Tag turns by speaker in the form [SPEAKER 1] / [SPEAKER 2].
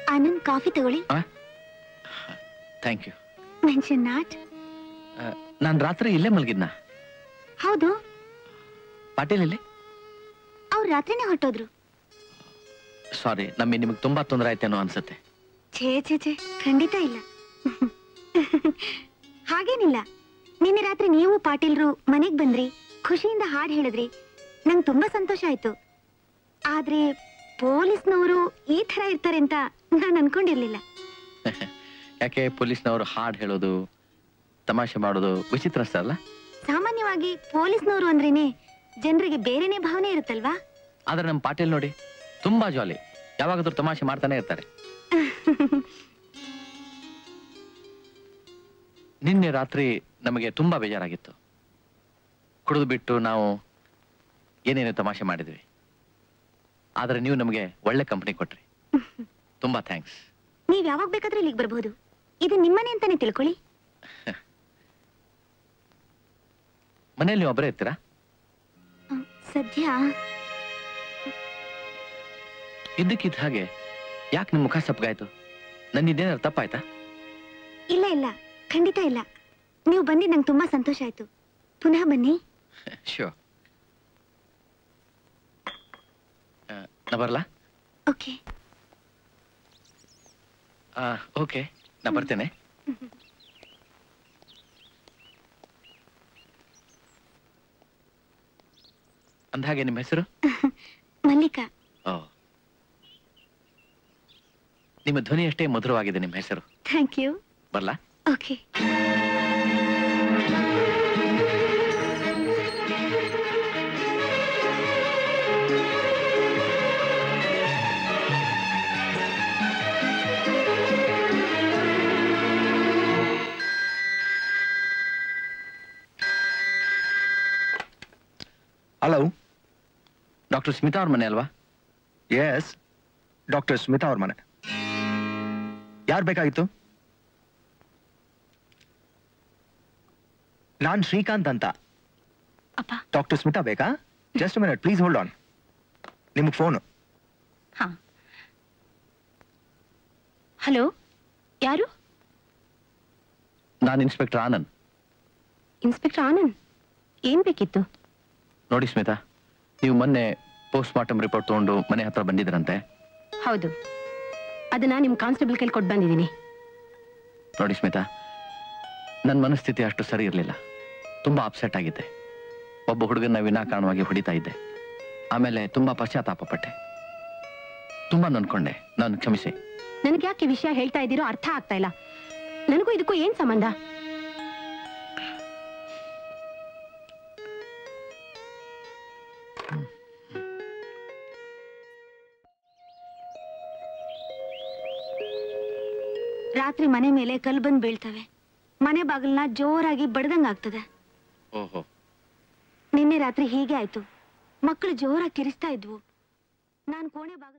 [SPEAKER 1] Anand coffee ತಗೊಳ್ಳಿ
[SPEAKER 2] thank you
[SPEAKER 1] mention not
[SPEAKER 2] ನಾನು ರಾತ್ರಿ ಇಲ್ಲೇ ಮಲಗಿದ್ನ
[SPEAKER 1] ಹೌದು
[SPEAKER 2] ಪಾಟೀಲ್ ಇಲ್ಲಿ
[SPEAKER 1] ಅವ್ರು ರಾತ್ರಿನೇ ಹೊರಟೋದ್ರು
[SPEAKER 2] ಸಾರಿ ನಮಗೆ ನಿಮಗೆ ತುಂಬಾ ತೊಂದರೆ ಆಯ್ತೇನೋ ಅನ್ಸುತ್ತೆ
[SPEAKER 1] ಛೇ ಛೇ ಛೇ ಖಂಡಿತ ಇಲ್ಲ ಹಾಗೇನಿಲ್ಲ ನಿನ್ನೆ ರಾತ್ರಿ ನೀವು ಪಾಟೀಲ್ರು ಮನೆಗ್ ಬಂದ್ರಿ ಖುಷಿಯಿಂದ ಹಾಡ್ ಹೇಳಿದ್ರಿ ನಂಗೆ ತುಂಬಾ ಸಂತೋಷ ಆಯ್ತು ಆದ್ರೆ ಪೊಲೀಸ್ನವರು ಈ ತರ ಇರ್ತಾರೆ ಅಂತ ನಾನ್ ಅನ್ಕೊಂಡಿರ್ಲಿಲ್ಲ
[SPEAKER 2] ಯಾಕೆ ಪೊಲೀಸ್ನವರು ಹಾಡು ಹೇಳೋದು ತಮಾಷೆ ಮಾಡೋದು ವಿಚಿತ್ರ ಅಲ್ಲ
[SPEAKER 1] ಸಾಮಾನ್ಯವಾಗಿ ಪೊಲೀಸ್ನವರು ಅಂದ್ರೇನೆ ಜನರಿಗೆ ಬೇರೆನೇ ಭಾವನೆ ಇರುತ್ತಲ್ವಾ
[SPEAKER 2] ಆದ್ರೆ ನಮ್ಮ ಪಾಟೀಲ್ ನೋಡಿ ತುಂಬಾ ಜಾಲಿ ಯಾವಾಗಾದ್ರೂ ತಮಾಷೆ ಮಾಡ್ತಾನೆ ಇರ್ತಾರೆ ನಿನ್ನೆ ರಾತ್ರಿ ನಮಗೆ ತುಂಬಾ ಬೇಜಾರಾಗಿತ್ತು ಕುಡಿದು ಬಿಟ್ಟು ನಾವು ಏನೇನು ತಮಾಷೆ ಮಾಡಿದ್ವಿ ಆದ್ರೆ ನೀವು ನಮಗೆ ಒಳ್ಳೆ ಕಂಪನಿ ಕೊಟ್ರಿ ತುಂಬಾ ಥ್ಯಾಂಕ್ಸ್
[SPEAKER 1] ನೀವ್ ಯಾವಾಗ ಬೇಕಾದ್ರೂ ಇಲ್ಲಿಗೆ ಬರ್ಬೋದು ಇದು ನಿಮ್ಮನೆ ಅಂತಾನೆ ತಿಳ್ಕೊಳ್ಳಿ
[SPEAKER 2] ಮನೇಲಿ ನೀವು ಒಬ್ಬರೇ ಇರ್ತೀರಾ
[SPEAKER 1] ಹ್ಮ್, ಸದ್ಯ
[SPEAKER 2] ಇದ್ದಕ್ಕಿದ್ದ ಹಾಗೆ ಯಾಕೆ ನಿಮ್ಮ ಮುಖ ಸಪ್ಪಗಾಯ್ತು ನನ್ನಿದ್ದೇನಾದ್ರು ತಪ್ಪಾಯ್ತಾ
[SPEAKER 1] ಇಲ್ಲ ಇಲ್ಲ ಖಂಡಿತ ಇಲ್ಲ ನೀವು ಬಂದಿ ನಂಗೆ ತುಂಬಾ ಸಂತೋಷ ಆಯ್ತು ಪುನಃ ಬನ್ನಿ
[SPEAKER 2] ಶ್ಯೂರ್ ನಾ ಬರಲಾ
[SPEAKER 1] ಓಕೆ
[SPEAKER 2] ಓಕೆ ನಾ ಬರ್ತೇನೆ ಅಂದಹಾಗೆ ನಿಮ್ಮ ಹೆಸರು
[SPEAKER 1] ಮಲ್ಲಿಕಾ
[SPEAKER 2] ಓ ನಿಮ್ಮ ಧ್ವನಿ ಅಷ್ಟೇ ಮಧುರವಾಗಿದೆ ನಿಮ್ಮ ಹೆಸರು
[SPEAKER 1] ಥ್ಯಾಂಕ್ ಯು
[SPEAKER 2] ಬರ್ಲಾ
[SPEAKER 1] ಓಕೆ
[SPEAKER 3] ಹಲೋ
[SPEAKER 2] ಡಾಕ್ಟರ್ ಸ್ಮಿತಾ ಅವ್ರ ಮನೆ ಅಲ್ವಾ
[SPEAKER 3] ಎಸ್ ಡಾಕ್ಟರ್ ಸ್ಮಿತಾ ಅವ್ರ ಮನೆ ಯಾರು ಬೇಕಾಗಿತ್ತು ನಾನ್ ಶ್ರೀಕಾಂತ್ ಅಂತ
[SPEAKER 4] ಅಪ್ಪ
[SPEAKER 3] ಡಾಕ್ಟರ್ ಸ್ಮಿತಾ ಬೇಕಾ just minute please hold on ನಿಮ್ಗೆ ಫೋನು
[SPEAKER 4] ಹಾ ಹಲೋ ಯಾರು
[SPEAKER 2] ನಾನು ಇನ್ಸ್ಪೆಕ್ಟರ್ ಆನಂದ್
[SPEAKER 4] ಇನ್ಸ್ಪೆಕ್ಟರ್ ಆನಂದ್ ಏನ್ ಬೇಕಿತ್ತು
[SPEAKER 2] ನೋಡಿ ಸ್ಮಿತಾ ನೀವು ಮೊನ್ನೆ ಪೋಸ್ಟ್ ಮಾರ್ಟಮ್ ರಿಪೋರ್ಟ್ ತಗೊಂಡು ಮನೆ ಹತ್ರ ಬಂದಿದ್ರಂತೆ
[SPEAKER 4] ಹೌದು ಅದನ್ನ ನಿಮ್ ಕಾನ್ಸ್ಟೇಬಲ್ ಕೈಲಿ ಕೊಟ್ಟು ಬಂದಿದ್ದೀನಿ
[SPEAKER 2] ನೋಡಿ ಸ್ಮಿತಾ ನನ್ನ ಮನಸ್ಥಿತಿ ಅಷ್ಟು ಸರಿ ಇರಲಿಲ್ಲ ತುಂಬಾ ಅಪ್ಸೆಟ್ ಆಗಿದ್ದೆ ಒಬ್ಬ ಹುಡುಗನ ವಿನಾಕಾರಣವಾಗಿ ಹೊಡಿತಾ ಇದ್ದೆ ಆಮೇಲೆ ತುಂಬಾ ಪಶ್ಚಾತ್ತಾಪ ಪಟ್ಟೆ ತುಂಬಾ ನನ್ಕೊಂಡೆ ನಾನು ಕ್ಷಮಿಸಿ
[SPEAKER 4] ನನಗೆ ಯಾಕೆ ವಿಷಯ ಹೇಳ್ತಾ ಇದ್ದೀರೋ ಅರ್ಥ ಆಗ್ತಾ ಇಲ್ಲ ನನಗೂ ಇದಕ್ಕೂ ಏನ್ ಸಂಬಂಧ
[SPEAKER 1] ರಾತ್ರಿ ಮನೆ ಮೇಲೆ ಕಲ್ ಬಂದ್ ಬೀಳ್ತವೆ ಮನೆ ಬಾಗಿಲ್ನ ಜೋರಾಗಿ ಬಡ್ದಂಗ್ ಆಗ್ತದೆ
[SPEAKER 2] ಓಹೋ
[SPEAKER 1] ನಿನ್ನೆ ರಾತ್ರಿ ಹೀಗೆ ಆಯ್ತು ಮಕ್ಕಳು ಜೋರಾಗಿ ಕಿರಿಸ್ತಾ ಇದ್ವು ನಾನ್ ಕೋಣೆ ಬಾಗಿಲು